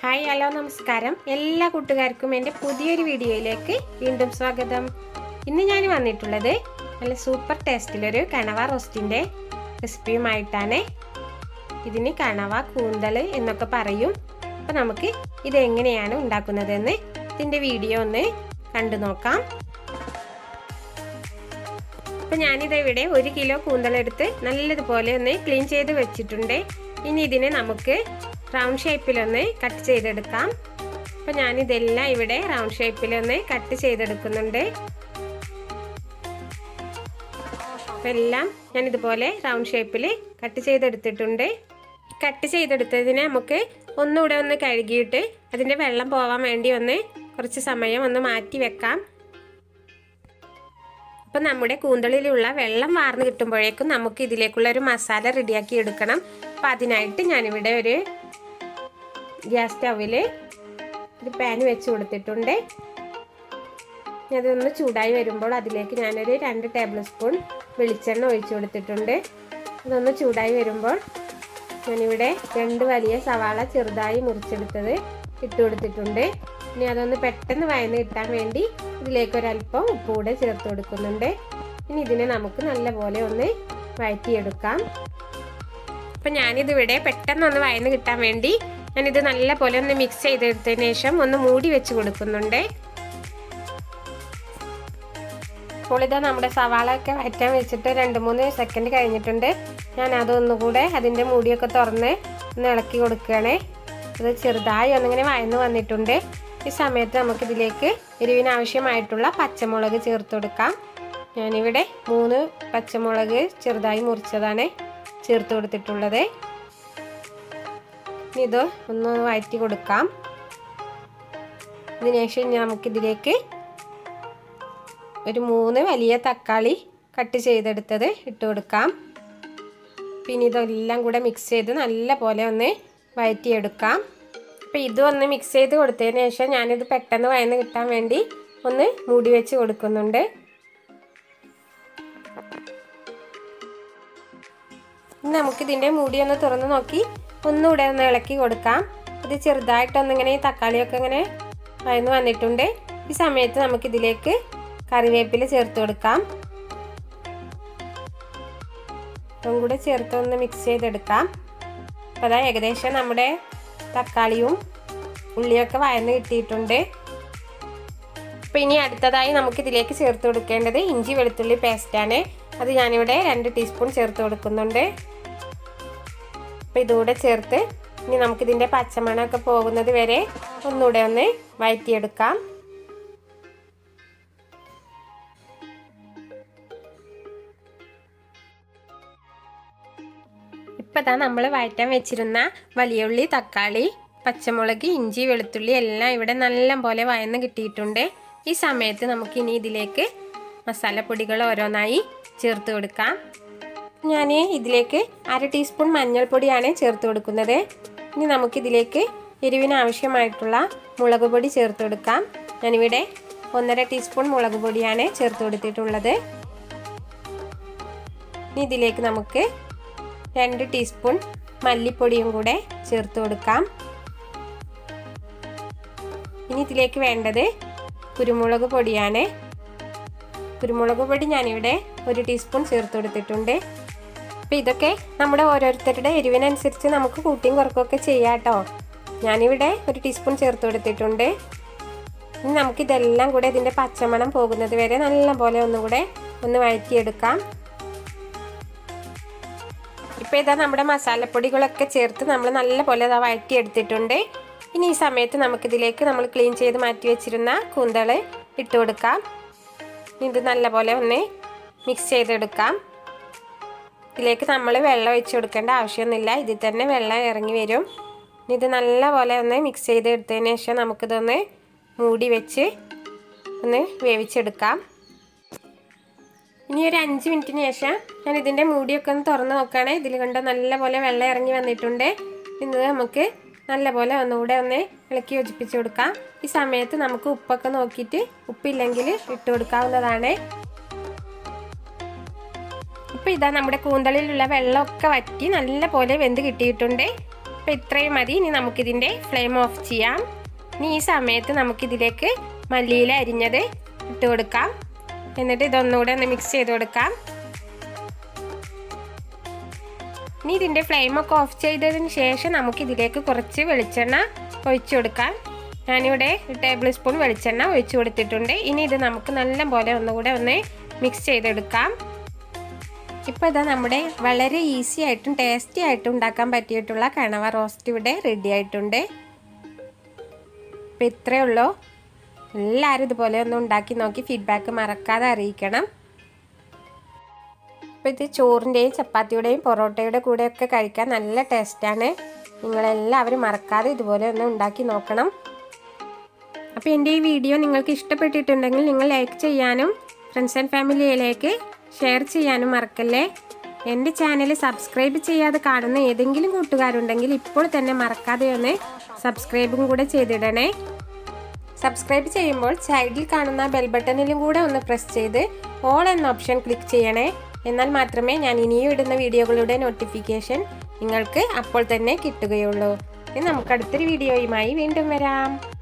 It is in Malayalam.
ഹായ് ഹലോ നമസ്കാരം എല്ലാ കൂട്ടുകാർക്കും എൻ്റെ പുതിയൊരു വീഡിയോയിലേക്ക് വീണ്ടും സ്വാഗതം ഇന്ന് ഞാൻ വന്നിട്ടുള്ളത് നല്ല സൂപ്പർ ടേസ്റ്റിലൊരു കണവ റോസ്റ്റിൻ്റെ റെസിപ്പിയുമായിട്ടാണ് ഇതിന് കണവ കൂന്തൽ എന്നൊക്കെ പറയും അപ്പോൾ നമുക്ക് ഇതെങ്ങനെയാണ് ഉണ്ടാക്കുന്നതെന്ന് ഇതിൻ്റെ വീഡിയോ ഒന്ന് കണ്ടു നോക്കാം അപ്പോൾ ഞാനിത് ഇവിടെ ഒരു കിലോ കൂന്തലെടുത്ത് നല്ലതുപോലെ ഒന്ന് ക്ലീൻ ചെയ്ത് വെച്ചിട്ടുണ്ട് ഇനി ഇതിനെ നമുക്ക് റൗണ്ട് ഷേപ്പിലൊന്ന് കട്ട് ചെയ്തെടുക്കാം അപ്പോൾ ഞാനിതെല്ലാം ഇവിടെ റൗണ്ട് ഷേപ്പിലൊന്ന് കട്ട് ചെയ്തെടുക്കുന്നുണ്ട് അപ്പോൾ എല്ലാം ഞാനിതുപോലെ റൗണ്ട് ഷേപ്പിൽ കട്ട് ചെയ്തെടുത്തിട്ടുണ്ട് കട്ട് ചെയ്തെടുത്തതിനെ നമുക്ക് ഒന്നുകൂടെ ഒന്ന് കഴുകിയിട്ട് അതിൻ്റെ വെള്ളം പോകാൻ വേണ്ടി ഒന്ന് കുറച്ച് സമയം ഒന്ന് മാറ്റി വെക്കാം അപ്പം നമ്മുടെ കൂന്തളിലുള്ള വെള്ളം വാർന്ന് കിട്ടുമ്പോഴേക്കും നമുക്ക് ഇതിലേക്കുള്ള ഒരു മസാല റെഡിയാക്കി എടുക്കണം അപ്പം അതിനായിട്ട് ഞാനിവിടെ ഒരു ഗ്യാസ് സ്റ്റവിൽ ഒരു പാൻ വെച്ച് കൊടുത്തിട്ടുണ്ട് അതൊന്ന് ചൂടായി വരുമ്പോൾ അതിലേക്ക് ഞാനൊരു രണ്ട് ടേബിൾ സ്പൂൺ വെളിച്ചെണ്ണ ഒഴിച്ചു കൊടുത്തിട്ടുണ്ട് അതൊന്ന് ചൂടായി വരുമ്പോൾ ഞാനിവിടെ രണ്ട് വലിയ സവാള ചെറുതായി മുറിച്ചെടുത്തത് ഇട്ട് കൊടുത്തിട്ടുണ്ട് ഇനി അതൊന്ന് പെട്ടെന്ന് വയന്ന് കിട്ടാൻ വേണ്ടി ഇതിലേക്ക് ഒരല്പം ഉപ്പ് കൂടെ ചേർത്ത് കൊടുക്കുന്നുണ്ട് ഇനി ഇതിനെ നമുക്ക് നല്ലപോലെ ഒന്ന് വഴറ്റിയെടുക്കാം അപ്പം ഞാനിതിവിടെ പെട്ടെന്ന് ഒന്ന് വയന്ന് കിട്ടാൻ വേണ്ടി ഞാനിത് നല്ലപോലെ ഒന്ന് മിക്സ് ചെയ്തെടുത്തതിന് ശേഷം ഒന്ന് മൂടി വെച്ച് കൊടുക്കുന്നുണ്ട് അപ്പോൾ ഇതാ നമ്മുടെ സവാള ഒക്കെ വഴറ്റാൻ വെച്ചിട്ട് രണ്ട് മൂന്ന് സെക്കൻഡ് കഴിഞ്ഞിട്ടുണ്ട് ഞാൻ അതൊന്നുകൂടെ അതിൻ്റെ മൂടിയൊക്കെ തുറന്ന് ഒന്ന് ഇളക്കി കൊടുക്കുകയാണേ അത് ചെറുതായി ഒന്നിങ്ങനെ വയന്ന് വന്നിട്ടുണ്ട് ഈ സമയത്ത് നമുക്കിതിലേക്ക് എരിവിന് ആവശ്യമായിട്ടുള്ള പച്ചമുളക് ചേർത്ത് കൊടുക്കാം ഞാനിവിടെ മൂന്ന് പച്ചമുളക് ചെറുതായി മുറിച്ചതാണ് ചേർത്ത് കൊടുത്തിട്ടുള്ളത് ഇത് ഒന്ന് വഴറ്റി കൊടുക്കാം ഇതിനുശേഷം ഇനി നമുക്കിതിലേക്ക് ഒരു മൂന്ന് വലിയ തക്കാളി കട്ട് ചെയ്തെടുത്തത് ഇട്ട് കൊടുക്കാം പിന്നെ ഇതെല്ലാം കൂടെ മിക്സ് ചെയ്ത് നല്ല പോലെ ഒന്ന് വഴറ്റിയെടുക്കാം അപ്പോൾ ഇതും ഒന്ന് മിക്സ് ചെയ്ത് കൊടുത്തതിന് ശേഷം ഞാനിത് പെട്ടെന്ന് വയന്ന് കിട്ടാൻ വേണ്ടി ഒന്ന് മൂടി വെച്ച് കൊടുക്കുന്നുണ്ട് നമുക്കിതിൻ്റെ മൂടി ഒന്ന് തുറന്ന് നോക്കി ഒന്നുകൂടെ ഒന്ന് ഇളക്കി കൊടുക്കാം ഇത് ചെറുതായിട്ടൊന്നിങ്ങനെ ഈ തക്കാളിയൊക്കെ ഇങ്ങനെ വയന്ന് വന്നിട്ടുണ്ട് ഈ സമയത്ത് നമുക്കിതിലേക്ക് കറിവേപ്പില ചേർത്ത് കൊടുക്കാം അതും കൂടെ ചേർത്ത് ഒന്ന് മിക്സ് ചെയ്തെടുക്കാം അപ്പോൾ അതാ ഏകദേശം നമ്മുടെ തക്കാളിയും ഉള്ളിയൊക്കെ വയന്ന് കിട്ടിയിട്ടുണ്ട് അപ്പോൾ ഇനി അടുത്തതായി നമുക്ക് ഇതിലേക്ക് ചേർത്ത് കൊടുക്കേണ്ടത് ഇഞ്ചി വെളുത്തുള്ളി പേസ്റ്റാണ് അത് ഞാനിവിടെ രണ്ട് ടീസ്പൂൺ ചേർത്ത് കൊടുക്കുന്നുണ്ട് അപ്പോൾ ഇതുകൂടെ ചേർത്ത് ഇനി നമുക്കിതിൻ്റെ പച്ചമണമൊക്കെ പോകുന്നത് വരെ ഒന്നുകൂടെ ഒന്ന് വഴറ്റിയെടുക്കാം ഇപ്പം ഇതാ നമ്മൾ വഴറ്റാൻ വെച്ചിരുന്ന വലിയ ഉള്ളി തക്കാളി പച്ചമുളക് ഇഞ്ചി വെളുത്തുള്ളി എല്ലാം ഇവിടെ നല്ല പോലെ വയന്ന് കിട്ടിയിട്ടുണ്ട് ഈ സമയത്ത് നമുക്ക് ഇനി ഇതിലേക്ക് മസാലപ്പൊടികൾ ഓരോന്നായി ചേർത്ത് കൊടുക്കാം ഞാൻ ഇതിലേക്ക് അര ടീസ്പൂൺ മഞ്ഞൾപ്പൊടിയാണ് ചേർത്ത് കൊടുക്കുന്നത് ഇനി നമുക്കിതിലേക്ക് എരിവിന് ആവശ്യമായിട്ടുള്ള മുളക് പൊടി ചേർത്ത് കൊടുക്കാം ഞാനിവിടെ ഒന്നര ടീസ്പൂൺ മുളക് പൊടിയാണ് ചേർത്ത് കൊടുത്തിട്ടുള്ളത് ഇനി ഇതിലേക്ക് നമുക്ക് രണ്ട് ടീസ്പൂൺ മല്ലിപ്പൊടിയും കൂടെ ചേർത്ത് കൊടുക്കാം ഇനി ഇതിലേക്ക് വേണ്ടത് കുരുമുളക് പൊടിയാണ് കുരുമുളക് പൊടി ഞാനിവിടെ ഒരു ടീസ്പൂൺ ചേർത്ത് കൊടുത്തിട്ടുണ്ട് അപ്പോൾ ഇതൊക്കെ നമ്മുടെ ഓരോരുത്തരുടെ എരിവിനനുസരിച്ച് നമുക്ക് കൂട്ടിയും കുറക്കുകയൊക്കെ ചെയ്യാം കേട്ടോ ഞാനിവിടെ ഒരു ടീസ്പൂൺ ചേർത്ത് കൊടുത്തിട്ടുണ്ട് ഇനി നമുക്കിതെല്ലാം കൂടെ ഇതിൻ്റെ പച്ചമണം പോകുന്നത് വരെ നല്ലപോലെ ഒന്നുകൂടെ ഒന്ന് വഴറ്റിയെടുക്കാം ഇപ്പോൾ ഇതാ നമ്മുടെ മസാലപ്പൊടികളൊക്കെ ചേർത്ത് നമ്മൾ നല്ലപോലെ ഇതാ വഴറ്റിയെടുത്തിട്ടുണ്ട് ഇനി ഈ സമയത്ത് നമുക്കിതിലേക്ക് നമ്മൾ ക്ലീൻ ചെയ്ത് മാറ്റി വെച്ചിരുന്ന കൂന്തൾ ഇട്ട് കൊടുക്കാം ഇത് നല്ലപോലെ ഒന്ന് മിക്സ് ചെയ്തെടുക്കാം ഇതിലേക്ക് നമ്മൾ വെള്ളം ഒഴിച്ച് കൊടുക്കേണ്ട ആവശ്യമൊന്നുമില്ല ഇതിൽ തന്നെ വെള്ളം ഇറങ്ങി വരും ഇത് നല്ലപോലെ ഒന്ന് മിക്സ് ചെയ്തെടുത്തതിന് ശേഷം നമുക്കിതൊന്ന് മൂടി വെച്ച് ഒന്ന് വേവിച്ചെടുക്കാം ഇനി ഒരു അഞ്ച് മിനിറ്റിന് ശേഷം ഞാൻ ഇതിൻ്റെ മൂടിയൊക്കെ ഒന്ന് തുറന്ന് നോക്കുകയാണ് ഇതിൽ കണ്ട് നല്ലപോലെ വെള്ളം ഇറങ്ങി വന്നിട്ടുണ്ട് ഇത് നമുക്ക് നല്ലപോലെ ഒന്നുകൂടെ ഒന്ന് ഇളക്കി യോജിപ്പിച്ച് കൊടുക്കാം ഈ സമയത്ത് നമുക്ക് ഉപ്പൊക്കെ നോക്കിയിട്ട് ഉപ്പില്ലെങ്കിൽ ഇട്ട് കൊടുക്കാവുന്നതാണ് ഇപ്പം ഇതാ നമ്മുടെ കൂന്തളിലുള്ള വെള്ളമൊക്കെ വറ്റി നല്ലപോലെ വെന്ത് കിട്ടിയിട്ടുണ്ട് അപ്പോൾ ഇത്രയും മതി ഇനി നമുക്കിതിൻ്റെ ഫ്ലെയിം ഓഫ് ചെയ്യാം ഇനി ഈ സമയത്ത് നമുക്കിതിലേക്ക് മല്ലിയില അരിഞ്ഞത് ഇട്ട് കൊടുക്കാം എന്നിട്ട് ഇതൊന്നുകൂടെ ഒന്ന് മിക്സ് ചെയ്ത് കൊടുക്കാം ഇനി ഇതിൻ്റെ ഫ്ലെയിമൊക്കെ ഓഫ് ചെയ്തതിന് ശേഷം നമുക്കിതിലേക്ക് കുറച്ച് വെളിച്ചെണ്ണ ഒഴിച്ചു കൊടുക്കാം ഞാനിവിടെ ടേബിൾ സ്പൂൺ വെളിച്ചെണ്ണ ഒഴിച്ചു കൊടുത്തിട്ടുണ്ട് ഇനി ഇത് നമുക്ക് നല്ല പോലെ ഒന്നുകൂടെ ഒന്ന് മിക്സ് ചെയ്തെടുക്കാം ഇപ്പോൾ ഇതാ നമ്മുടെ വളരെ ഈസി ആയിട്ടും ടേസ്റ്റി ആയിട്ടും ഉണ്ടാക്കാൻ പറ്റിയിട്ടുള്ള കണവ റോസ്റ്റ് ഇവിടെ റെഡി ആയിട്ടുണ്ട് അപ്പോൾ ഇത്രയേ ഉള്ളൂ എല്ലാവരും ഇതുപോലെ ഒന്ന് ഉണ്ടാക്കി നോക്കി ഫീഡ്ബാക്ക് മറക്കാതെ അറിയിക്കണം അപ്പോൾ ഇത് ചോറിൻ്റെയും ചപ്പാത്തിയുടെയും പൊറോട്ടയുടെ കൂടെയൊക്കെ കഴിക്കാൻ നല്ല ടേസ്റ്റാണ് നിങ്ങളെല്ലാവരും മറക്കാതെ ഇതുപോലെ ഒന്ന് ഉണ്ടാക്കി നോക്കണം അപ്പോൾ എൻ്റെ ഈ വീഡിയോ നിങ്ങൾക്ക് ഇഷ്ടപ്പെട്ടിട്ടുണ്ടെങ്കിൽ നിങ്ങൾ ലൈക്ക് ചെയ്യാനും ഫ്രണ്ട്സ് ആൻഡ് ഫാമിലിയിലേക്ക് ഷെയർ ചെയ്യാനും മറക്കല്ലേ എൻ്റെ ചാനൽ സബ്സ്ക്രൈബ് ചെയ്യാതെ കാണുന്ന ഏതെങ്കിലും കൂട്ടുകാരുണ്ടെങ്കിൽ ഇപ്പോൾ തന്നെ മറക്കാതെ ഒന്ന് സബ്സ്ക്രൈബും കൂടെ ചെയ്തിടണേ സബ്സ്ക്രൈബ് ചെയ്യുമ്പോൾ സൈഡിൽ കാണുന്ന ബെൽ ബട്ടണിലും കൂടെ ഒന്ന് പ്രസ് ചെയ്ത് ഓൾ എന്ന ഓപ്ഷൻ ക്ലിക്ക് ചെയ്യണേ എന്നാൽ മാത്രമേ ഞാൻ ഇനിയും ഇടുന്ന വീഡിയോകളുടെ നോട്ടിഫിക്കേഷൻ നിങ്ങൾക്ക് അപ്പോൾ തന്നെ കിട്ടുകയുള്ളൂ ഇനി നമുക്ക് അടുത്തൊരു വീഡിയോയുമായി വീണ്ടും വരാം